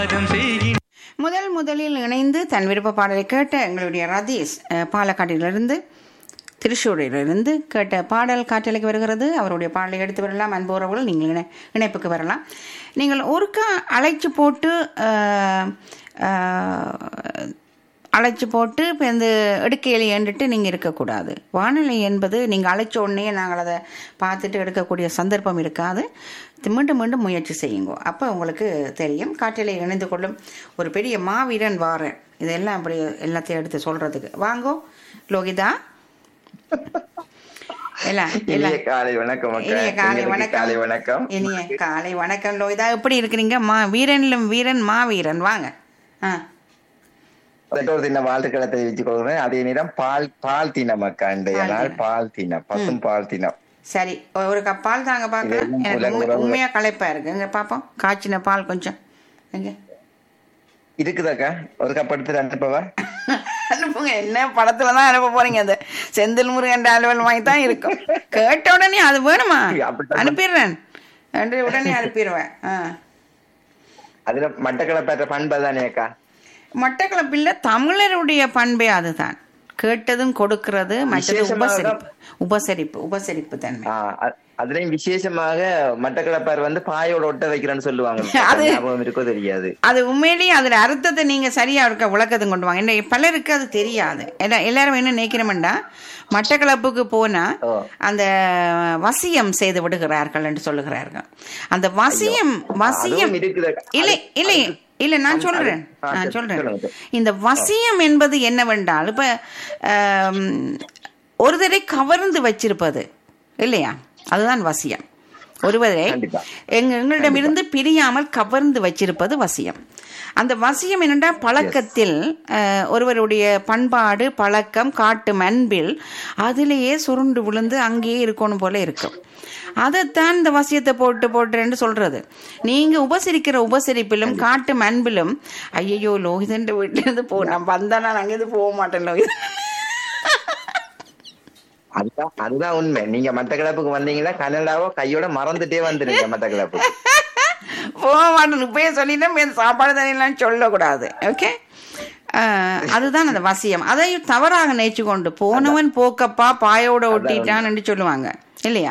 தியாகம் செய்கின்ற முதல் முதலில் இணைந்து தன் விருப்ப பாடலை கேட்ட எங்களுடைய ரதீஷ் அஹ், பாலக்காட்டிலிருந்து திருச்சூரிலிருந்து கேட்ட பாடல் காற்றலைக்கு வருகிறது அவருடைய பாடலை எடுத்து வரலாம் அன்புறவுகள் நீங்கள் இணை இணைப்புக்கு வரலாம் நீங்கள் ஒருக்கா அழைச்சி போட்டு அஹ், அஹ், அழைச்சி போட்டு இப்போ இந்த எடுக்கையில் ஏண்டுட்டு நீங்கள் இருக்கக்கூடாது வானிலை என்பது நீங்கள் அழைச்ச உடனே நாங்கள் அதை பார்த்துட்டு எடுக்கக்கூடிய சந்தர்ப்பம் இருக்காது இது மீண்டும் மீண்டும் முயற்சி செய்யுங்க அப்போ உங்களுக்கு தெரியும் காற்றிலே இணைந்து கொள்ளும் ஒரு பெரிய மாவீரன் வாரன் இதெல்லாம் அப்படி எல்லாத்தையும் எடுத்து சொல்கிறதுக்கு வாங்கோ லோகிதா எல்லாம் இனிய எல்லாம் காலை வணக்கம் அக்கா. இனிய காலை எங்களுக்கு வணக்கம் காலை வணக்கம் இனிய காலை வணக்கம் லோகிதா எப்படி இருக்கிறீங்க மா வீரனிலும் வீரன் மாவீரன் வாங்க ஆ அதற்கு ஒரு சின்ன வாழ்த்துக்களை தெரிவித்துக் கொள்கிறேன் அதே நேரம் பால் பால் தினம் அக்கா இன்றைய பால் நாள் தினம். பால் தினம் பசும் பால் தினம் சரி ஒரு கப் பால் தாங்க பார்க்கலாம் இதெல்லாம் எனக்கு உலக உண்மை- உறவு. உண்மையா களைப்பா இருக்கு எங்க பாப்போம் காய்ச்சின பால் கொஞ்சம் எங்க இருக்குதாக்கா ஒரு கப் எடுத்து அனுப்பவா அனுப்புங்க என்ன படத்துல தான் அனுப்ப போறீங்க அந்த செந்தில் முருகன் அலுவல் மாதிரி தான் இருக்கும் கேட்ட உடனே அது வேணுமா அப்படித்தான் அனுப்பிடுறேன் என்று உடனே அனுப்பிடுவேன் ஆ அதுல மட்டக்களப்பேற்ற பண்பு தானே அக்கா மட்டக்களப்பில் தமிழருடைய பண்பே அதுதான் கேட்டதும் கொடுக்கிறது மற்றது விசேஷமாக உபசரிப்பு உபசரிப்பு உபசரிப்பு தன்மை ஆஹ் அ- அதுலயும் விசேஷமாக மட்டக்களப்பார் வந்து பாயோட ஒட்ட வைக்கிறேன்னு சொல்லுவாங்க அது- ஞாபகம் இருக்கோ தெரியாது அது உண்மையிலேயே அதில் அர்த்தத்தை நீங்கள் சரியாக இருக்க விளக்கத்தை கொண்டு வாங்க என்ன பலருக்கு அது தெரியாது எல்லா எல்லாரும் என்ன நினைக்கிறோம்டா மட்டக்களப்புக்கு போனால் ஓ. அந்த வசியம் செய்து விடுகிறார்கள் என்று சொல்லுகிறார்கள் அந்த வசியம் வசியம் அதுவும் இருக்குது அக்கா. இல்லை அது- இல்லை அது- இல்லை நான் அது- சொல்றேன் ஆ, நான் சரி, சொல்றேன் சொல்லுங்க. இந்த வசியம் என்பது என்னவென்றால் இப்ப ஆம், ஒருவரை கவர்ந்து வச்சிருப்பது இல்லையா அதுதான் வசியம் ஒருவரை கண்டிப்பா. எங்க எங்களிடமிருந்து பிரியாமல் கவர்ந்து வச்சிருப்பது வசியம் அந்த வசியம் என்னென்னா பழக்கத்தில் அஹ், ஒருவருடைய பண்பாடு பழக்கம் காட்டும் அன்பில் அதிலேயே சுருண்டு விழுந்து அங்கேயே இருக்கணும் போல இருக்கும் அதைத்தான் இந்த வசியத்தை போட்டு போட்டுறேன்னு சொல்றது நீங்க உபசரிக்கிற உபசரிப்பிலும் காட்டும் அன்பிலும் ஐயோ லோகிதன் வீட்டுல இருந்து போ நான் வந்தா நான் அங்கேருந்து போக மாட்டேன் லோகிதன் அதுதான் அதுதான் உண்மை நீங்க மட்டக்களப்புக்கு வந்தீங்கன்னா கனடாவோ கையோட மறந்துட்டே வந்துருங்க மட்டக்களப்புக்கு போக மாட்டேன் இப்பயே சொல்லிட்டேன் இந்த சாப்பாடு தண்ணிலாம் சொல்லக்கூடாது ஓகே அதுதான் அந்த வசியம் அதை தவறாக நினைச்சு கொண்டு போனவன் போக்கப்பா பாயோட ஒட்டிட்டான்னு சொல்லுவாங்க இல்லையா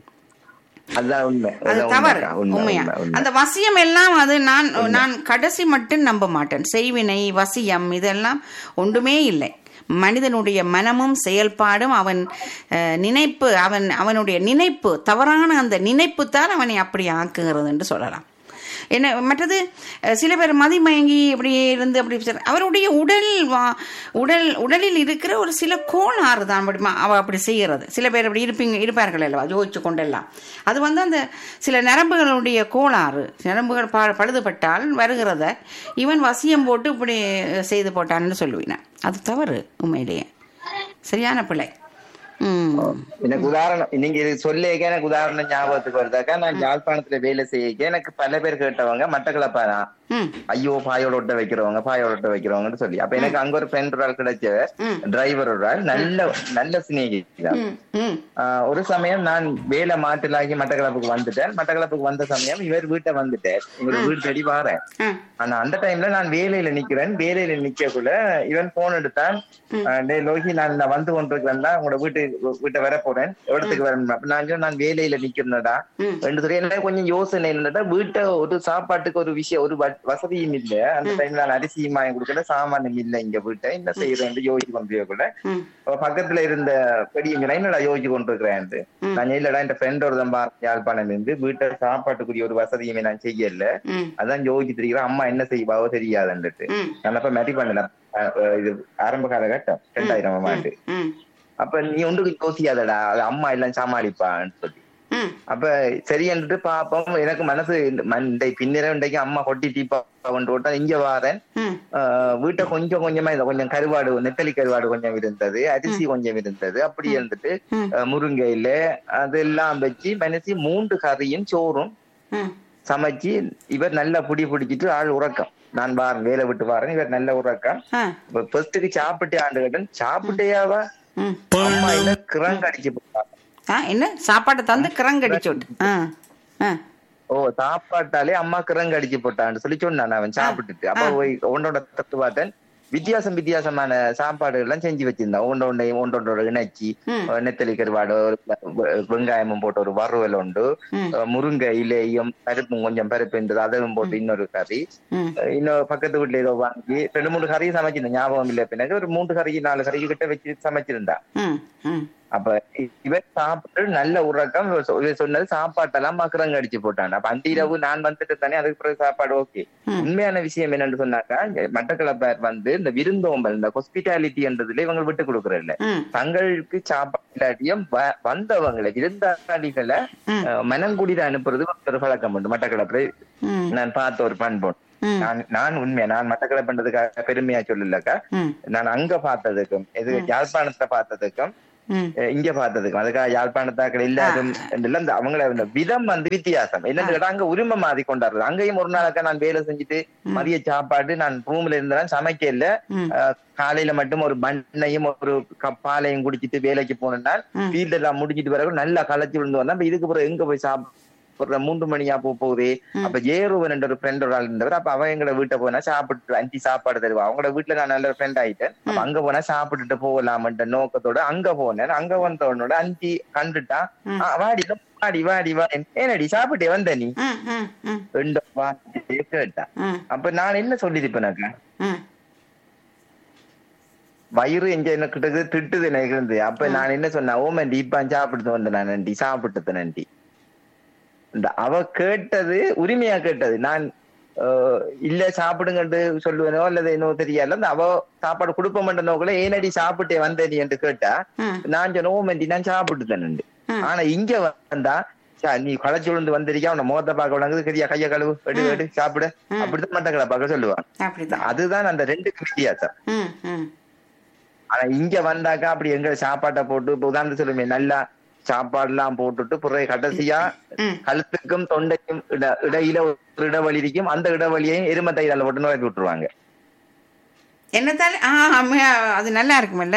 அதுதான் உண்மை அது அதுதான் தவறு உண்மைக்கா. உண்மை, உண்மையா உண்மை, உண்மை. அந்த வசியம் எல்லாம் அது நான் நான் கடைசி மட்டும் நம்ப மாட்டேன் செய்வினை வசியம் இதெல்லாம் ஒன்றுமே இல்லை மனிதனுடைய மனமும் செயல்பாடும் அவன் அஹ், நினைப்பு அவன் அவனுடைய நினைப்பு தவறான அந்த நினைப்பு தான் அவனை அப்படி ஆக்குகிறது என்று சொல்லலாம் என்ன மற்றது அஹ், சில பேர் மதிமயங்கி இப்படியே இருந்து அப்படி சில- அவருடைய உடல் வா- உடல் உடலில் இருக்கிற ஒரு சில கோளாறு தான் அப்படி ம- அவ அப்படி செய்கிறது சில பேர் அப்படி இருப்பீங்க இருப்பார்கள் அல்லவா ஜோதிச்சு கொண்டெல்லாம் அது வந்து அந்த சில நரம்புகளுடைய கோளாறு நரம்புகள் ப பழுதுபட்டால் வருகிறத இவன் வசியம் போட்டு இப்படி செய்து போட்டான்னு சொல்லுவினேன் அது தவறு உண்மையிலேயே சரியான பிள்ளை ம் எனக்கு உதாரணம் நீங்க இது சொல்லிக்க எனக்கு உதாரணம் ஞாபகத்துக்கு வருதாக்கா நான் யாழ்ப்பாணத்துல வேலை செய்ய எனக்கு பல பேர் கேட்டவங்க மட்டக்களப்பாரா ம் ஐயோ பாயோட ஒட்ட வைக்கிறவங்க பாயோட ஒட்ட வைக்கிறவங்கன்னு சொல்லி அப்ப எனக்கு அங்க ஒரு ஃப்ரெண்ட் ஒரு ஆள் கிடைச்ச ம். டிரைவர் ஒரு ஆள் நல்ல நல்ல சிநேகிதான் ம் ம் ஆஹ் ஒரு சமயம் நான் வேலை மாற்றலாகி மட்டக்களப்புக்கு வந்துட்டேன் மட்டக்களப்புக்கு வந்த சமயம் இவர் வீட்டை வந்துட்டார் இவர் வீட்டு தேடி வாரேன் ஆ ஆனா அந்த டைம்ல நான் வேலையில நிக்கிறேன் வேலையில நிக்கக்குள்ள இவன் போன் எடுத்தான் ஆஹ் டேய் லோகி நான் இந்த வந்து கொண்டிருக்கிறேன் உங்களோட வீட்டு வீட்டை வர போறேன் இடத்துக்கு வரேன் அப்ப நான் சொன்னேன், நான் வேலையில நிக்கிறேன்டா ம். ரெண்டு துறை எனக்கு கொஞ்சம் யோசனை என்னடா வீட்டை ஒரு சாப்பாட்டுக்கு ஒரு விஷயம் ஒரு வ- வசதியும் இல்ல அந்த டைம்ல நான் அரிசியும் வாங்கி கொடுக்கல சாமானும் இல்ல இங்க வீட்டை என்ன செய்யறேன் யோசிச்சு கொண்டிருக்கல ம் அப்ப பக்கத்துல இருந்த பெரிய என்னடா யோசிச்சு கொண்டிருக்கிறேன் நான் இல்லடா என் ஃப்ரெண்ட் ஒரு தான் யாழ்ப்பாணம் இருந்து வீட்டை சாப்பாட்டுக்குரிய ஒரு வசதியுமே நான் செய்யல ம் அதான் யோசிச்சுட்டு இருக்கிறேன் அம்மா என்ன செய்வாவோ தெரியாதுன்னுட்டு ம் நான் அப்ப மேரி பண்ணல அஹ் அஹ் இது ஆரம்ப காலகட்டம் ரெண்டாயிரம் ஆண்டு ம் அப்ப நீ ஒன்றுக்கு யோசியாதடா அது அம்மா எல்லாம் சமாளிப்பான்னு சொல்லி ம் அப்ப சரி என்று பாப்போம் எனக்கு மனசு மண்டை பின்னிர இன்றைக்கு அம்மா கொட்டி தீப்பா கொண்டு விட்டா இங்க வாரேன் ம் ஆஹ் வீட்டை கொஞ்சம் கொஞ்சமா இந்த கொஞ்சம் கருவாடு நெத்தலி கருவாடு கொஞ்சம் இருந்தது அரிசி கொஞ்சம் இருந்தது அப்படி இருந்துட்டு ம். ஆஹ் முருங்கையில அதெல்லாம் வச்சு மனசி மூன்று கறியும் சோறும் ம் சமைச்சு இவர் நல்லா புடி பிடிச்சிட்டு ஆள் உறக்கம் நான் வாரேன் வேலை விட்டு வாரேன் இவர் நல்ல உறக்கம் ஆ இப்ப ஃபர்ஸ்ட்டுக்கு சாப்பிட்டே ஆண்டு கேட்டேன் சாப்பிட்டேயாவா ம் அம்மா இல்ல கிரங்க அடிச்சு போட்டாங்க ஆ என்ன சாப்பாட்டை தந்து கிரங்கடிச்சு விட்டு ஆ ஆ ஓ சாப்பாட்டாலே அம்மா கிறங்கு அடிச்சு போட்டான்னு சொல்லி சொன்னான் அவன் சாப்பிட்டுட்டு அப்ப போய் ஒன்றோட தட்டு பார்த்தேன் வித்தியாசம் வித்தியாசமான சாப்பாடுகள் எல்லாம் செஞ்சு வச்சிருந்தான் ஒன்று ஒன்றை ஒன்றொன்றோட இணைச்சி ம். நெத்தலி கருவாடு ஒரு வெ- வெங்காயமும் போட்டு ஒரு வறுவல் உண்டு ம். முருங்கை இலையும் பருப்பும் கொஞ்சம் பருப்பு இருந்தது அதுவும் போட்டு இன்னொரு கறி ம் இன்னொரு பக்கத்து வீட்டுல ஏதோ வாங்கி ரெண்டு மூணு கறி சமைச்சிருந்தேன் ஞாபகம் இல்லை பின்னாடி ஒரு மூன்று கறி நாலு கறி கிட்ட வச்சு சமைச்சிருந்தா ம் ம் அப்ப இ- இவன் சாப்பிட்டு நல்ல உறக்கம் இவன் சொ- இவன் சொன்னது சாப்பாட்டெல்லாம் மக்கரங்க அடிச்சு போட்டான் அப்ப அந்த இரவு நான் வந்துட்டு தானே அதுக்கு பிறகு சாப்பாடு ஓகே ம். உண்மையான விஷயம் என்னன்னு சொன்னாக்கா இங்க மட்டக்களப்பார் வந்து இந்த விருந்தோம்பல் இந்த ஹாஸ்பிட்டாலிட்டி என்றதுல இவங்க விட்டு கொடுக்கறதில்ல ம் தங்களுக்கு சாப்பாடு இல்லாட்டியும் வ- வந்தவங்களை விருந்தாளிகளை ம். அஹ், மனங்குடியில அனுப்புறது ஒரு பழக்கம் உண்டு மட்டக்களப்புல ம் நான் பார்த்த ஒரு பண்பு ம். நான் நான் உண்மையா நான் மட்டக்களப்புன்றதுக்காக பெருமையா சொல்லலக்கா ம் நான் அங்க பார்த்ததுக்கும் இது யாழ்ப்பாணத்துல பார்த்ததுக்கும் ம் அஹ் இங்க பார்த்ததுக்கும் அதுக்காக யாழ்ப்பாணத்தாக்கள் எல்லாரும் இல்ல இந்த அவங்கள இந்த விதம் வந்து வித்தியாசம் என்னன்னு கேட்டா அங்க உரிமை மாதிரி கொண்டாடுறது அங்கேயும் ஒரு நாளுக்கா நான் வேலை செஞ்சுட்டு மதிய சாப்பாடு நான் ரூம்ல இருந்தேன் சமைக்கல ம். அஹ் காலையில மட்டும் ஒரு மண்ணையும் ஒரு கப் பாலையும் குடிச்சிட்டு வேலைக்கு போனேன்னா ம். ஃபீல்ட் எல்லாம் முடிச்சிட்டு பிறகு நல்லா களைச்சு விழுந்து வந்தா அப்ப இதுக்கு பிறகு எங்க போய் சாப்பிடுற மூன்று மணியா போக போகுது அப்ப ஜேருவன் என்ற ஒரு ஃப்ரெண்ட் ஒரு ஆள் இருந்தவர் அப்ப அவன் எங்களோட வீட்டை போனா சாப்பிட்டு அஞ்சு சாப்பாடு தருவா அவங்களோட வீட்டுல நான் நல்ல ஃப்ரெண்ட் ஆயிட்டேன் அப்ப அங்க போனா சாப்பிட்டுட்டு போகலாமன்ற நோக்கத்தோட அங்க போனேன் அங்க வந்தவனோட அஞ்சு கண்டுட்டா ம். "ஆ, வாடி வாடி வாடி வா ஏனடி சாப்பிட்டே வந்த நீ ம் ம் ம் ரெண்டு வார்த்தையே கேட்டா ம் அப்ப நான் என்ன சொல்லிருப்பேனாக்கா ம் வயிறு எங்க என்ன கிட்டது திட்டுது எனக்கு இருந்து அப்ப நான் என்ன சொன்னேன் ஓமண்டி இப்ப சாப்பிட்டு வந்தேன் நான் நன்றி சாப்பிட்டது நன்றி இந்த அவ கேட்டது உரிமையா கேட்டது நான் அஹ், இல்ல சாப்பிடுங்கன்னு சொல்லுவேனோ அல்லது என்னவோ தெரியல அந்த அவ சாப்பாடு கொடுப்ப மாட்டேன் நோக்கல ஏனடி சாப்பிட்டே வந்த நீ என்று கேட்டா ம் நான் சொன்ன ஓமண்டி நான் சாப்பிட்டு தானே ம். ஆனா இங்க வந்தா சா, நீ களைச்சு விழுந்து வந்திருக்கியா உன்னை முகத்தை பார்க்க விளங்குது சரியா கைய கழுவு எடு எடு சாப்பிடு அப்படித்தான் மட்டக்களை பார்க்க சொல்லுவான் அப்படிதான் அதுதான் அந்த ரெண்டுக்கு வித்தியாசம் ம் ம் ஆனா இங்க வந்தாக்கா அப்படி எங்க சாப்பாட்டை போட்டு இப்ப உதாரணத்துக்கு சொல்லுமே நல்லா சாப்பாடு எல்லாம் போட்டுட்டு பிறகு கடைசியா ம் கழுத்துக்கும் தொண்டைக்கும் இட- இடையில ஒரு இடைவெளி இருக்கும் அந்த இடைவெளியையும் எரும தைரால போட்டு நோக்கி விட்டுருவாங்க என்னத்தால ஆ ஆமா, அது நல்லா இருக்குமில்ல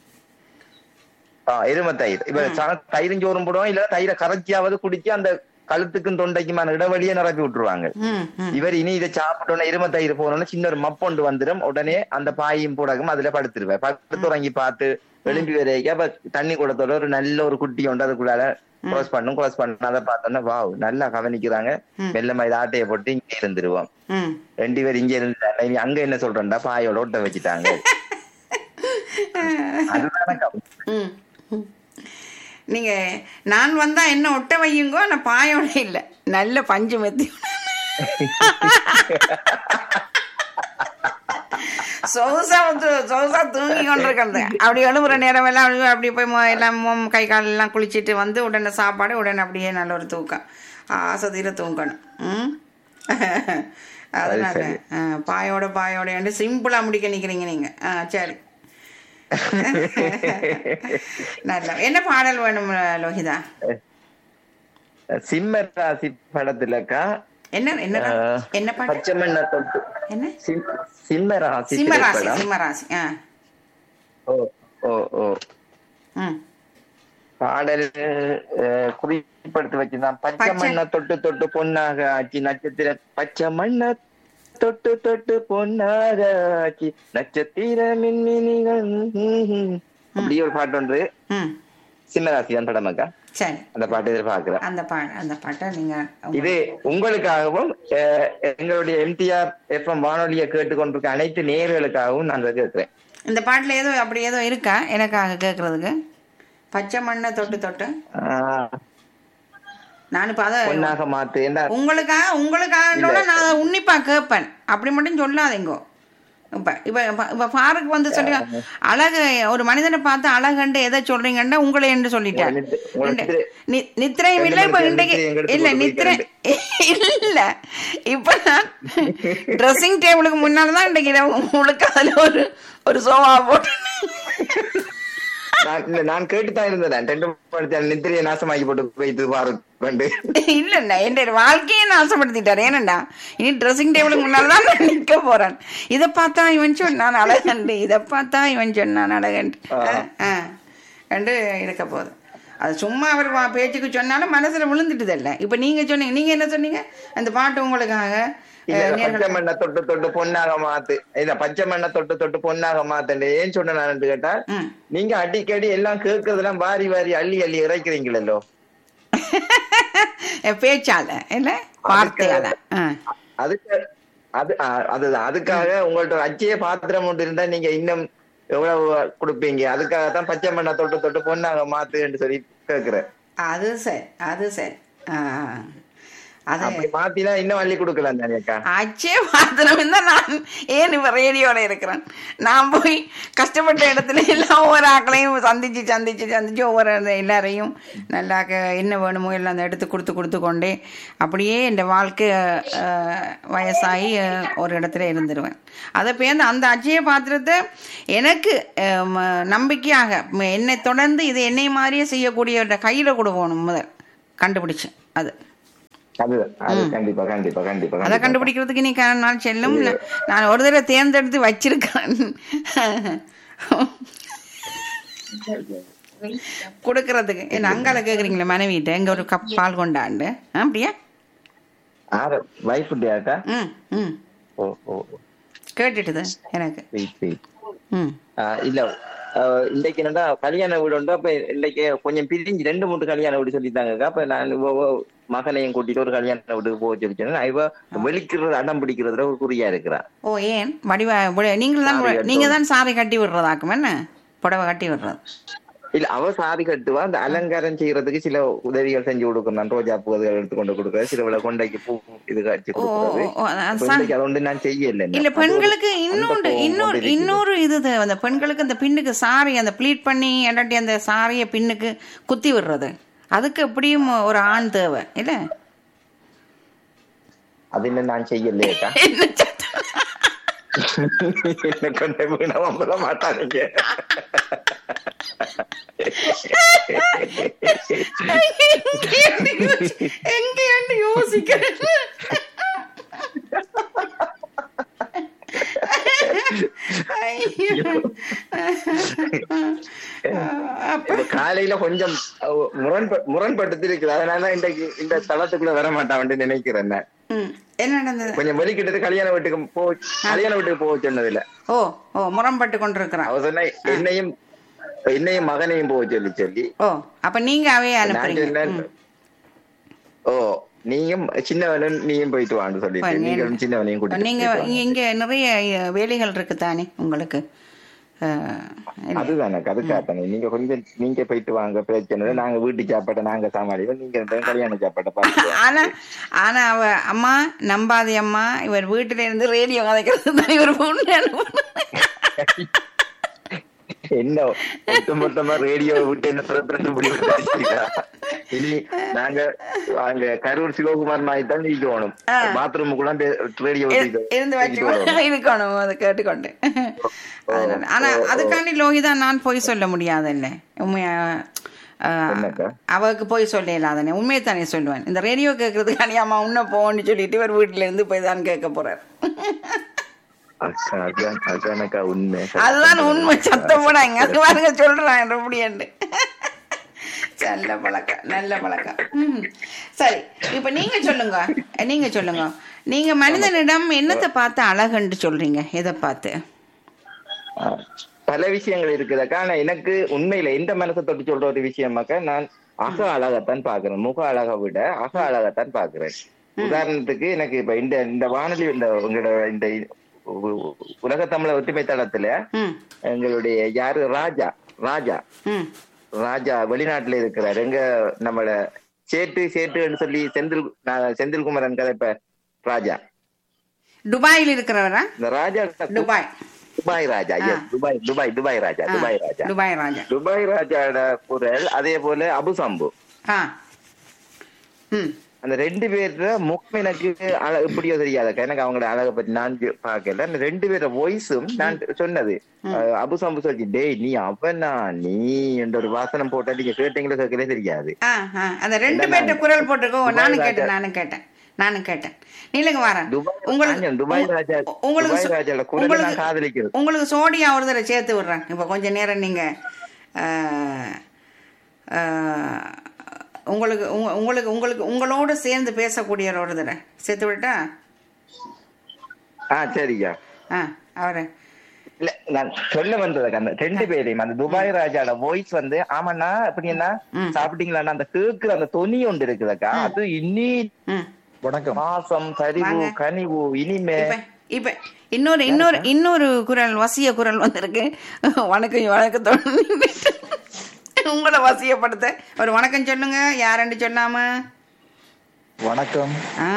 ஆஹ் எரும தயிர் இப்ப ச- தயிரும் சோறும் போடுவோம் இல்ல தயிரை கரைச்சியாவது குடிச்சு அந்த கழுத்துக்கும் தொண்டைக்குமான இடைவெளியை நிரப்பி விட்டுருவாங்க ம் ம் இவர் இனி இதை சாப்பிட்டோன்னே எரும தயிர் போனோன்னு சின்ன ஒரு மப்பொண்டு வந்துடும் உடனே அந்த பாயும் போடக்கும் அதுல படுத்துருவேன் படுத்து உறங்கி பார்த்து எழும்பி வரைக்கும் அப்ப தண்ணி குடத்தோட ஒரு நல்ல ஒரு குட்டி உண்டு அதுக்குள்ளால க்ளோஸ் பண்ணும் க்ளோஸ் பண்ண அதை பார்த்தோன்னா வாவ் நல்லா கவனிக்கிறாங்க மெல்லமா இதை ஆட்டையை போட்டு இங்க இருந்துருவோம் ம் ரெண்டு பேர் இங்க இருந்தாங்க இனி அங்க என்ன சொல்றேன்டா பாயோட ஒட்ட வச்சுட்டாங்க அதுதானே கவனம். ம் ம். நீங்க நான் வந்தா என்ன ஒட்ட வையுங்கோ நான் பாயோட இல்ல நல்ல பஞ்சு மெத்தி சொகுசா வந்து சொகுசா தூங்கி கொண்டிருக்கிறது அப்படி எழுப்புற நேரம் எல்லாம் அப்படி அப்படி போய் மொ- எல்லாம் மொம் கை கால் எல்லாம் குளிச்சிட்டு வந்து உடனே சாப்பாடு உடனே அப்படியே நல்ல ஒரு தூக்கம் ஆசதியில தூங்கணும் ம் அதனால சரி. ஆ, பாயோட பாயோட சிம்பிளா முடிக்க நிக்கிறீங்க நீங்க ஆ சரி நல்ல என்ன பாடல் வேணும் லோகிதா சிம்ம ராசி படத்துலக்கா என்ன என்ன ஆஹ், என்ன பாட்டு பச்சை மண்ணை தொட்டு என்ன சிம்- சிம்ம ராசி சிம்மராசி திரைப்படம். சிம்மராசி ஆ ஓ ஓ ஓ ம் பாடல் அஹ், குறிப்படுத்தி வச்சிருந்தான் பச்சை பச்சை- மண்ணை தொட்டு தொட்டு பொன்னாக ஆக்கி நட்சத்திர பச்சை மண்ணை தொட்டு தொட்டு பொன்னாக ஆக்கி நட்சத்திர மின்மினிகள் ம்ஹும். அப்படி ஒரு பாட்டு ஒன்று ம் சிம்மராசி தான் படமாக்கா சரி அந்த பாட்டு எதிர்பார்க்கிறேன் அந்த பாட்டு அந்த பாட்டை நீங்க இது உங்களுக்காகவும் அஹ், எங்களுடைய எம்டிஆர் எஃப்எம் வானொலியை கேட்டுக்கொண்டிருக்க அனைத்து நேயர்களுக்காகவும் நான் அதை கேட்கிறேன் இந்த பாட்டுல ஏதோ அப்படி ஏதோ இருக்கா எனக்காக கேட்கறதுக்கு பச்சை மண்ணை தொட்டு தொட்டு ஆஹ், நான் இப்ப அதை பொன்னாக மாத்து என்ன உங்களுக்காக உங்களுக்காக நான் உன்னிப்பா கேட்பேன் அப்படி மட்டும் சொல்லாதீங்கோ இப்ப இப்ப இப்ப- இப்ப ஃபாருக்கு வந்து சொல்லி அழகு ஒரு மனிதனை பார்த்து அழகண்டு எதை சொல்றீங்கன்னு உங்களை என்று சொல்லிட்டார் நித்திரை- உங்களை இந்த- நித்திரை- நி- நித்திரையும் இல்ல இப்ப ரெண்டு இன்றைக்கு நித்திரையும் எடுத்து இல்ல போட்டு நித்திரை இல்ல இப்ப நான் ட்ரெஸ்ஸிங் டேபிளுக்கு முன்னாலதான் இன்றைக்கு இரவு முழுக்க அதுல ஒரு ஒரு சோவா போட்டு நான் இல்ல, நான் கேட்டுதான் இருந்தேன் ரெண்டு படுத்த நித்திரையை நாசமாக்கி போட்டு போயிட்டு பாரு கொண்டு இல்ல என் வாழ்க்கையை நாசப்படுத்திட்டாரு ஏனண்டா இனி ட்ரெஸ்ஸிங் டேபிளுக்கு முன்னால்தான் நான் நிக்க போறேன் இதை பார்த்தா இவன் சொன்னான் அழகண்டு இதை பார்த்தா இவன் சொன்னான் அழகண்டு ஆ. ஆ, ஆ. கண்டு இருக்க போகுது அது சும்மா அவர் வா- பேச்சுக்கு சொன்னாலும் மனசுல விழுந்துட்டுதல்ல இப்ப நீங்க சொன்னீங்க நீங்க என்ன சொன்னீங்க அந்த பாட்டு உங்களுக்காக இல்ல, அஹ், பச்சை நேர்கள் மண்ணை தொட்டு தொட்டு பொண்ணாக மாத்து இல்ல பச்சை மண்ணை தொட்டு தொட்டு பொண்ணாக மாத்தேன் ஏன் சொன்னேன்னு கேட்டா ம். நீங்க அடிக்கடி எல்லாம் கேட்கறதெல்லாம் வாரி வாரி அள்ளி அள்ளி இறைக்கிறீங்களோ என் பேச்சால இல்ல வார்த்தையால ஆ. அதுக்கு அது ஆ, அதுதான் அதுக்காக உங்கள்ட்ட அச்சய பாத்திரம் ஒன்று இருந்தா நீங்க இன்னும் எவ்வளவு கொடுப்பீங்க அதுக்காக தான் பச்சை மண்ணை தொட்டு தொட்டு பொண்ணாக மாத்துன்னு சொல்லி கேக்குறேன் அது சரி அது சரி ஆ. அது அப்படி மாத்தினா இன்னும் அள்ளி கொடுக்கலாம் தானே அக்கா அச்சே பாத்திரம் தான் நான் ஏன் இப்ப ரேடியோல இருக்கிறேன் நான் போய் கஷ்டப்பட்ட இடத்துல எல்லாம் ஒவ்வொரு ஆக்களையும் சந்திச்சு சந்திச்சு சந்திச்சு ஒவ்வொரு அந்த எல்லாரையும் நல்லா க- என்ன வேணுமோ எல்லாம் அந்த எடுத்து கொடுத்து கொடுத்து கொண்டே அப்படியே இந்த வாழ்க்கை அஹ், வயசாகி அஹ், ஒரு இடத்துல இருந்துருவேன் அதை பேர்ந்து அந்த அச்சய பாத்திரத்தை எனக்கு அஹ், ம- நம்பிக்கையாக ம- என்னை தொடர்ந்து இது என்னை மாதிரியே செய்யக்கூடிய கையில் கொடுக்கணும் முதல் கண்டுபிடிச்சு அது அது அது கண்டிப்பா கண்டிப்பா கண்டிப்பா அதை கண்டிப்பா. கண்டுபிடிக்கிறதுக்கு நீ காரண நாள் செல்லும் நான் நான் ஒரு தடவை தேர்ந்தெடுத்து வச்சிருக்கேன் கொடுக்கறதுக்கு என்ன அங்கால கேக்குறீங்களே மனைவிட்ட எங்க ஒரு கப் பால் கொண்டாண்டு ஆ, அப்படியா ஆறு வைஃப் டேட்டா ம் ம் ஓ ஓ ஓ. கேட்டுட்டுது எனக்கு sweet, sweet. ம் ஆஹ் இல்ல ஆஹ் இன்னைக்கு என்னடா கல்யாண வீடு உண்டு அப்ப இன்னைக்கு கொஞ்சம் பிரிஞ்சு ரெண்டு மூணு கல்யாண வீடு சொல்லிட்டாங்க அப்ப நான் இவ- இவ மகனையும் கூட்டிட்டு ஒரு கல்யாண வீட்டுக்கு போக சொல்லிச்சேன் இவ வெளிக்கிறது அடம் பிடிக்கிறதுல ஒரு குறியா இருக்கிறா ஓ ஏன் வடிவா நீங்கள் தான் சாரி நீங்க தான் சாரி கட்டி விடுறதாக்கும் என்ன புடவை கட்டி விடுறது இல்ல அவ சாரி கட்டுவா அந்த அலங்காரம் செய்யறதுக்கு சில உதவிகள் செஞ்சு கொடுக்கணும் ரோஜா பூ அதுகள் எடுத்து கொண்டு கொடுக்குறது சில விட கொண்டைக்கு பூ இது காய்ச்சி ஓ ஓ, கொடுக்குறது ஓ, அது இப்ப சா- இன்னைக்கு அதை ஒன்று நான் செய்யல இன்னும். இல்ல அது ஒரு- பெண்களுக்கு அந்த இன்னொன்று கோவம் இன்னொரு கொண்டு இருக்குது. இன்னொரு இது தேவை. அந்த பெண்களுக்கு அந்த பின்னுக்கு சாரி அந்த ப்ளீட் பண்ணி இல்லாட்டி அந்த சாரிய பின்னுக்கு குத்தி விடுறது அதுக்கு எப்படியும் ஒரு ஆண் தேவை இல்ல அது இன்னும் நான் செய்யலையேக்கா என்ன சத்தம்? என்ன கொண்டு வீணா வம்பல மாட்டாதீங்க எங்கேயாண்டு யோசி- எங்கேயாண்டு யோசிக்கிறேன் ஐயோ. அப்ப இப்ப காலையில கொஞ்சம் அஹ், முரண்ப முரண்பட்டு இருக்குது அதனால இன்றைக்கு இந்த தளத்துக்குள்ள வர மாட்டான் நினைக்கிறேன் நான். ம், என்ன நடந்தது கொஞ்சம் வெளிக்கிட்டு கல்யாண வீட்டுக்கு போ கல்யாண வீட்டுக்கு போக சொன்னது இல்ல ஓ ஓ முரண்பட்டு கொண்டிருக்கிறான் அவ சொன்னா என்னையும் என்னையும் மகனையும் போக சொல்லி சொல்லி ஓ அப்ப நீங்க அவையே நான் அனுப்புறீங்க சொன்னேன், ம். ஓ நீயும் சின்னவனும் நீயும் போயிட்டு வான்னு சொல்லிட்டு போய் நீங்களும் சின்னவனையும் கூட்டிட்டு நீங்க போயிட்டு வாங்க. இங்க இங்க நிறைய அஹ், வேலைகள் இருக்கு தானே உங்களுக்கு அஹ், இல்ல. அதுதானே அதுக்காகத்தானே நீங்க கொஞ்சம் நீங்க போயிட்டு வாங்க பிரச்சனை இல்லை. நாங்க வீட்டு சாப்பாட்டை நாங்க சமாளிப்போம் நீங்க ரெண்டு பேரும் கல்யாண சாப்பாட்டை பார்த்து ஆனா ஆனா அவ அம்மா நம்பாதே அம்மா இவர் வீட்டுல இருந்து ரேடியோ கதைக்கிறது தான் இவர் பொண்ணு அனுப்புறேன். என்ன மொத்த மொத்தமா ரேடியோ விட்டு என்ன பிரச்சனை முடிவு இனி நாங்க அங்க கரூர் சிவகுமார் நாய் தான் இருக்கணும் பாத்ரூமுக்குள்ள ரேடியோ இருந்து வச்சு இருக்கணும் அதை கேட்டுக்கொண்டு அதனால ஆனா அதுக்காண்டி லோகிதா நான் போய் சொல்ல முடியாதுல்ல உண்மையா அஹ், என்னக்கா? அவருக்கு போய் சொல்ல இல்லாதனே உண்மையை தானே சொல்லுவேன் இந்த ரேடியோ கேட்கறதுக்காண்டி அம்மா உன்ன போன்னு சொல்லிட்டு இவர் வீட்டுல இருந்து போய் தான் கேட்க போறாரு அக்கா அதான் அதானக்கா உண்மை அதுதான் உண்மை சத்தம் போடாங்க அது பாருங்க சொல்றான் எப்படின்னு நல்ல பழக்கம் நல்ல பழக்கம் ம். சரி இப்ப நீங்க சொல்லுங்க நீங்க சொல்லுங்க நீங்க மனிதனிடம் என்னத்தை பார்த்து அழகுன்னு சொல்றீங்க எதை பார்த்து ஆஹ் பல விஷயங்கள் இருக்குதாக்கா ஆனா எனக்கு உண்மையில எந்த மனசை தொட்டு சொல்ற ஒரு விஷயமாக்கா நான் அக அழகத்தான் பாக்குறேன் முக அழகை விட அக அழகத்தான் பாக்குறேன் உதாரணத்துக்கு எனக்கு இப்ப இந்த இந்த வானொலி இந்த உங்களோட இந்த உ- உ- உலக தமிழ ஒற்றுமை தளத்துல ம் எங்களுடைய யாரு ராஜா ராஜா ம் ராஜா வெளிநாட்டுல இருக்கிறார் எங்க நம்மள சேட்டு சேட்டுன்னு சொல்லி செந்தில் நான் செந்தில்குமரன் கதைப்ப ராஜா துபாயில் இருக்கிறவரா இந்த ராஜா துபாய் துபாய் ராஜா yes துபாய் துபாய் துபாய் ராஜா ஆ, துபாய் ராஜா துபாய் ராஜா துபாய் ராஜாவோட குரல் அதே போல அபு சம்பு ஆ ம் அந்த ரெண்டு பேர்ல முகம் எனக்கு அழ- எப்படியோ தெரியாதக்கா எனக்கு அவங்களோட அழகை பத்தி நான் பி- பார்க்கல அந்த ரெண்டு பேரோட வாய்ஸும் நான் சொன்னது அஹ் அபு சம்பு சொல்லி டேய் நீ அவனா நீ என்ற ஒரு வாசனம் போட்டா நீங்க கேட்டீங்களோ கேட்கலே தெரியாது ஆ ஆ அந்த ரெண்டு இல்ல, பேர்ட்ட நான் குரல் போட்டிருக்கோம் துபாய் நானும் ராஜா. கேட்டேன் நானும் கேட்டேன் நானும் கேட்டேன் நீலங்க வரேன் துபாய் உங்களுக்கு ராஜா, துபாய் உங்க- ராஜா உங்களுக்கு துபாய் சொ- ராஜாவோட குரலை உங்களுக்கு- நான் காதலிக்கிறது உங்களுக்கு சோடியா ஒரு தடவை சேர்த்து விடுறேன் இப்போ கொஞ்ச நேரம் நீங்க ஆ, அஹ், உங்களுக்கு உங்க உங்களுக்கு உங்களுக்கு உங்களோடு சேர்ந்து பேசக்கூடிய ஒரு தடவை சேர்த்து விட்டா ஆ சரியா ஆ அவரை இல்ல நான் சொல்ல வந்ததுக்கு அந்த ரெண்டு பேரையும் அந்த துபாய் ராஜாவோட வாய்ஸ் வந்து ஆமாண்ணா அப்படி என்ன ம். சாப்பிட்டீங்களா அந்த கேக்குற அந்த தொனி ஒன்று இருக்குதுக்கா அது இன்னி ம் வணக்கம் மாசம் சரிவு வாங்க. கனிவு இனிமே இப்ப இப்ப இன்னொரு இன்னொரு இன்னொரு குரல் வசிய குரல் வந்திருக்கு வணக்கம் வணக்கத்தோடு உங்களை வசியப்படுத்த ஒரு வணக்கம் சொல்லுங்க யாருன்னு சொல்லாம வணக்கம் ஆ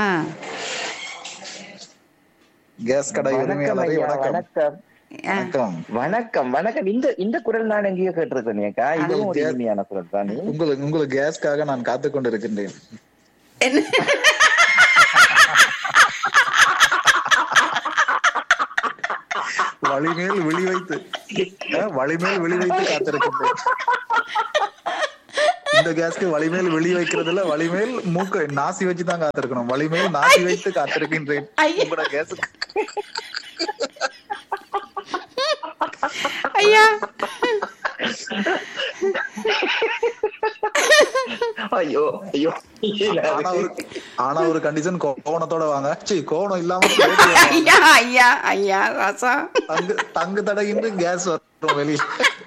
கேஸ் கடை வணக்கம் உரிமையாளரே ஐயா, வணக்கம் வணக்கம் ஆ. வணக்கம் வணக்கம் வணக்கம் இந்த இந்த குரல் நான் எங்கேயோ கேட்டிருக்கேனேக்கா இதுவும் ஒரு அது இனிமையான குரல் தானே உங்களுக்கு உங்களுக்கு கேஸ்க்காக நான் காத்து கொண்டிருக்கின்றேன் என்ன வழிமேல் விழி வைத்து அஹ், வழிமேல் விழி வைத்து காத்திருக்கின்றேன் இந்த கேஸ்க்கு வழிமேல் வெளி வைக்கிறதுல வழிமேல் மூக்க நாசி வச்சு தான் காத்திருக்கணும் வழிமேல் நாசி வைத்து காத்திருக்கின்றேன் ஐயா. உங்களோட கேஸுக்கு ஐயா ஐயோ ஐயோ ஆனா ஒரு ஆனா ஒரு கண்டிஷன் கோவணத்தோட வாங்க சி கோவணம் இல்லாம plate வாங்க. ஐயா ஐயா ஐயா ராசா தங்கு தங்கு தடகின்று கேஸ் வரும் வெளியே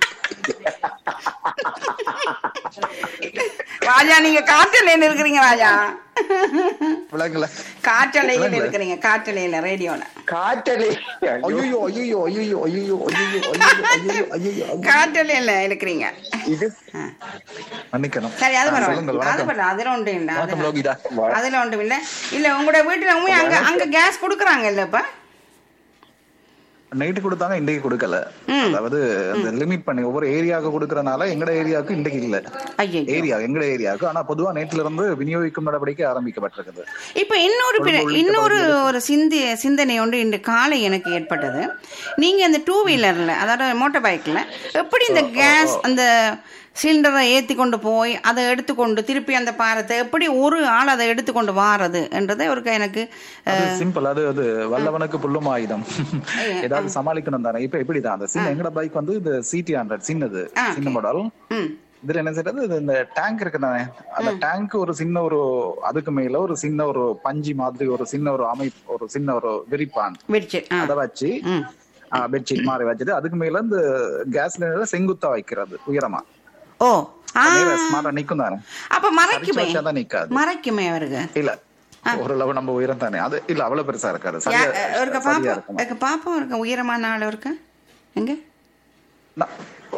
ராஜா நீங்க காற்றலையில இருக்கிறீங்க ராஜா விளங்கல காற்றலையில இருக்கிறீங்க காற்றலையில ரேடியோல காற்றலே ஐயோ ஐயோ ஐயோ ஐயோ ஐயோ ஐயோ ஐயோ காற்றலையில இருக்கிறீங்க இது ஆ. மன்னிக்கணும் சரி அது ஆ, பரவாயில்ல சொல்லுங்கள் அது வணக்கம் பரவாயில்ல அதுல ஒன்றும் இல்லை வணக்கம் அதுல- லோகிதா அதுல ஒன்றும் இல்ல இல்ல உங்களோட வீட்டுல உண்மை அங்க அங்க கேஸ் கொடுக்குறாங்க இல்லப்பா நைட்டு கொடுத்தாங்க இன்றைக்கு கொடுக்கல ம். அதாவது அந்த லிமிட் பண்ணி ஒவ்வொரு ஏரியாவுக்கு கொடுக்கறனால எங்கட ஏரியாவுக்கு இன்றைக்கு இல்ல ஐயோ ஏரியா எங்கட ஏரியாவுக்கு ஆனா பொதுவா நேற்றுல இருந்து விநியோகிக்கும் நடவடிக்கை ஆரம்பிக்கப்பட்டிருக்குது இப்ப இன்னொரு பிர- கொழும்பு உள்ளிட்ட இன்னொரு ஒரு சிந்தி சிந்தனை ஒன்று இன்று காலை எனக்கு ஏற்பட்டது நீங்க இந்த டூ வீலர்ல அதாவது மோட்டார் பைக்ல எப்படி இந்த கேஸ் அந்த சிலிண்டரை ஏத்தி கொண்டு போய் அதை எடுத்துக்கொண்டு திருப்பி அந்த பாரத்தை எப்படி ஒரு ஆள் அதை எடுத்துக்கொண்டு வாரது என்றதை ஒரு எனக்கு அது சிம்பிள் அது அது வல்லவனுக்கு புல்லும் ஆயுதம் ஏதாவது சமாளிக்கணும் தானே இப்ப எப்படிதான் அந்த சின்ன எங்கட பைக் வந்து இந்த சிடி ஹண்ட்ரட் சின்னது ஆ, சின்ன மாடல் ம் இதுல என்ன செய்யறது இது இந்த டேங்க் இருக்கு தானே அந்த டேங்க் ஒரு சின்ன ஒரு அதுக்கு மேல ஒரு சின்ன ஒரு பஞ்சி மாதிரி ஒரு சின்ன ஒரு அமைப்பு ஒரு சின்ன ஒரு விரிப்பான் விடுச்சு ஆ அதை வச்சு ம் பெட்ஷீட் மாதிரி வச்சுட்டு அதுக்கு மேல இந்த கேஸ் சிலிண்டர் செங்குத்தா வைக்கிறது உயரமா ஓ ஆ ஸ்மார்ட்டா நிக்கும் தானே அப்ப மறைக்குமே வச்சாதான் நிக்காது மறைக்குமே அவருக்கு இல்ல ஓரளவு நம்ம உயரம் தானே அது இல்ல அவ்வளவு பெருசா இருக்காது சரியா யா- ஒருக்க சரியா பாப்போம் இருக்கும் ஒருக்க பாப்போம் இருக்க உயரமான ஆள் இருக்க எங்க நான்-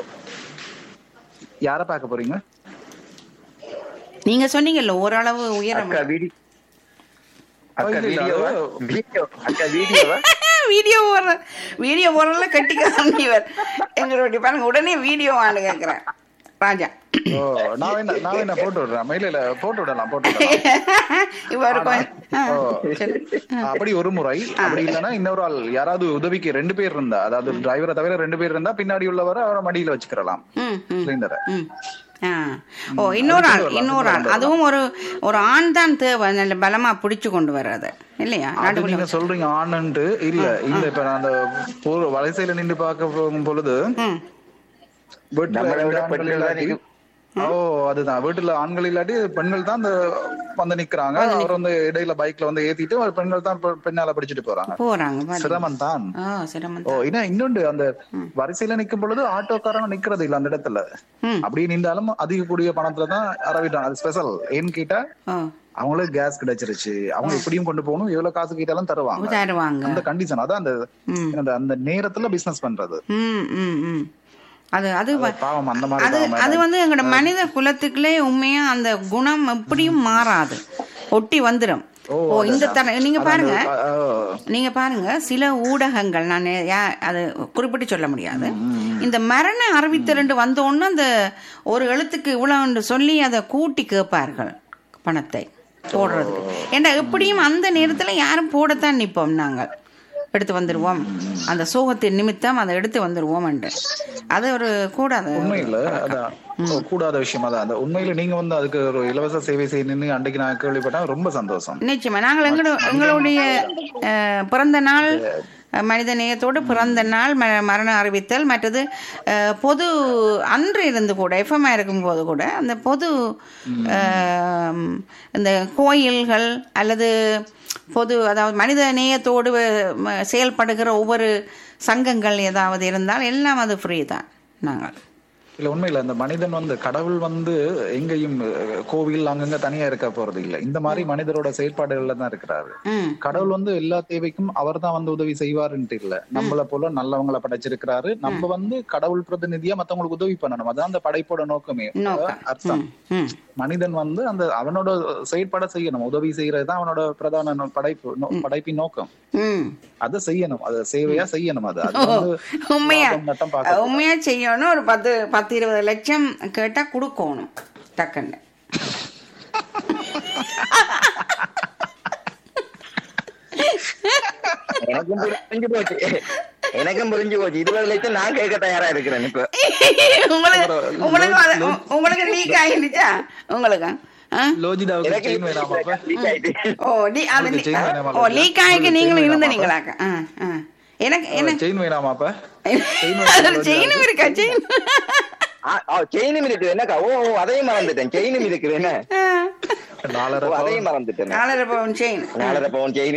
யார பார்க்க போறீங்க நீங்க சொன்னீங்கல்ல ஓரளவு உயரம் அக்கா வீடி அக்கா இல்ல, இல்ல, வீடியோவா அது- வீடியோ அக்கா வீடியோவா வீடியோ போடுற வீடியோ போடுறதுல கட்டிக்கலாம் இவர் எங்களுடைய பாருங்க உடனே வீடியோ ஆண்டு கேட்கிறேன் ராஜா ஓ நான் என்ன நான் என்ன போட்டு விடுறேன் மயில போட்டு விடலாம் போட்டு விடலாம் இவர் கொஞ்சம் ஆ, ஓ. சரி. அப்படி ஒரு முறை அப்படி இல்லைன்னா இன்னொரு ஆள் யாராவது உதவிக்கு ரெண்டு பேர் இருந்தா அதாவது டிரைவரை தவிர ரெண்டு பேர் இருந்தா பின்னாடி உள்ளவரை அவரை மடியில வச்சுக்கிறலாம் ம் ம் சிலிண்டரை ம் ஆ ஓ இன்னொரு ஆள் வரலாம், இன்னொரு ஆள் வரலாம். அதுவும் ஒரு ஒரு ஆண் தான் தேவை நல்ல பலமா பிடிச்சு கொண்டு வர்றது இல்லையா அது நடுவுல நீங்க சொல்றீங்க ஆனன்ட்டு இல்ல இல்ல இப்ப நான் அந்த போ- வலசையில நின்று பார்க்க போகும் பொழுது ம் வீட்டுல நம்மளை விட ரெண்டு ஆண்கள் பெண்கள் தான் இல்லாட்டி- இருக்கு. ஓ அதுதான் வீட்டுல ஆண்கள் இல்லாட்டி பெண்கள் தான் அந்த வந்து நிக்கிறாங்க அவர் வந்து இடையில பைக்ல வந்து ஏத்திட்டு ஒரு பெண்கள் தான் பெ- பின்னால பிடிச்சிட்டு போறாங்க போறாங்க பாருங்க. சிரமம் தான் ஆ சிரமம் ஓ இன்னும் இன்னொன்று அந்த வரிசையில நிக்கும் பொழுது ஆட்டோக்காரங்க நிக்கிறது இல்ல அந்த இடத்துல ம் அப்படியே நின்றாலும் அதிக கூடிய பணத்துல தான் அரவிட்டான் அது ஸ்பெஷல் ஏன்னு கேட்டா ஓ அவங்களுக்கு கேஸ் கிடைச்சிருச்சு அவங்க எப்படியும் கொண்டு போகணும் எவ்வளவு காசு கேட்டாலும் தருவாங்க தருவாங்க அந்த கண்டிஷன் அதான் அந்த ம். அந்த- அந்த நேரத்துல பிசினஸ் பண்றது ம் ம் ம் அது அது வ- பாவம் அந்த மாதிரி அது பாவம் அது வந்து எங்களோட மனித குலத்துக்குள்ளே உண்மையா அந்த குணம் எப்படியும் மாறாது ஒட்டி வந்துடும் ஓ இந்த தர நீங்க பாருங்க அ- அ- நீங்க பாருங்க சில ஊடகங்கள் நான் யா- அது குறிப்பிட்டு சொல்ல முடியாது இந்த மரண அறிவித்தல் வந்தோன்னு அந்த ஒரு எழுத்துக்கு இவ்வளவு சொல்லி அதை கூட்டி கேட்பார்கள் பணத்தை போடுறதுக்கு ஏன்னா எப்படியும் அந்த நேரத்துல யாரும் போடத்தான் நிப்போம் நாங்கள் எடுத்து வந்துருவோம் அந்த சோகத்தின் நிமித்தம் அதை எடுத்து வந்துருவோம் அது ஒரு கூடாது உண்மையில அதான் ஓ, கூடாத விஷயம் அதான் அந்த உண்மையில நீங்க வந்து அதுக்கு ஒரு இலவச சேவை செய்யணும்னு அன்றைக்கு நான் கேள்விப்பட்டேன் ரொம்ப சந்தோஷம் நிச்சயமா நாங்கள் எங்களோட எங்களுடைய அஹ், பிறந்த நாள் அஹ், மனித நேயத்தோடு பிறந்த நாள் ம மரணம் அறிவித்தல் மற்றது அஹ், பொது அன்று இருந்து கூட எஃப்எம்ஐ இருக்கும்போது கூட அந்த பொது அஹ், இந்த கோயில்கள் அல்லது பொது அதாவது மனித நேயத்தோடு ம- செயல்படுகிற ஒவ்வொரு சங்கங்கள் ஏதாவது இருந்தால் எல்லாம் அது ஃப்ரீ தான் நாங்கள் இல்ல உண்மையில அந்த மனிதன் வந்து கடவுள் வந்து எங்கேயும் அஹ், கோவில் அங்கங்க தனியா இருக்க போறது இல்ல இந்த மாதிரி மனிதரோட செயற்பாடுகள்ல தான் இருக்கிறாரு ம் கடவுள் வந்து எல்லா தேவைக்கும் அவர் தான் வந்து உதவி செய்வாருன்ட்டு இல்ல நம்மள போல நல்லவங்கள படைச்சிருக்கிறாரு நம்ம வந்து கடவுள் பிரதிநிதியா மத்தவங்களுக்கு உதவி பண்ணணும் அதான் அந்த படைப்போட நோக்கமே நோக்கம் அர்த்தம் ம் ம் மனிதன் வந்து அந்த அவனோட செயற்பாட செய்யணும் உதவி செய்யறது தான் அவனோட பிரதான நோ- படைப்பு நோ- படைப்பின் நோக்கம் ம் அதை செய்யணும் அது சேவையா செய்யணும் அது அது வந்து உண்மையா லாபம் நட்டம் பார்க்க உண்மையா செய்யணும் ஒரு பத்து பத்து இருபது லட்சம் கேட்டா கொடுக்கணும் டக்குன்னு எனக்கும் புரிஞ்சு போச்சு எனக்கும் புரிஞ்சு போச்சு இருபது லட்சம் நான் கேட்க தயாரா இருக்கிறேன் இப்ப உங்களுக்கு உங்களுக்கு அது- உ- உங்களுக்கு லீக் ஆகிடுச்சா உங்களுக்கு ஆ? லோஜிதாவுக்கு எனக்கு செயின் வேணாமா அப்ப? leak ஆயிட்டு. ஓ லீ அது உங்களுக்கு chain வேணாமா ஓ லோஜா? லீக் ஆகிக்கு உங்களுக்கு நீங்களும் chain இருந்த வேணாமா நீங்களாக்க ஆ ஆ எனக்கு எனக்கு செயின் வேணாமா அப்ப செயினும் இருக்கா செயின் ஆ, ஆ, செயினும் இருக்குது என்னக்கா ஓ ஓ, அதையும் மறந்துட்டேன் செயினும் இருக்குது என்ன நாலரை ஓ, பவுன் அதையும் மறந்துட்டேன் நாலரை பவுன் செயின் நாலரை பவுன் செயின்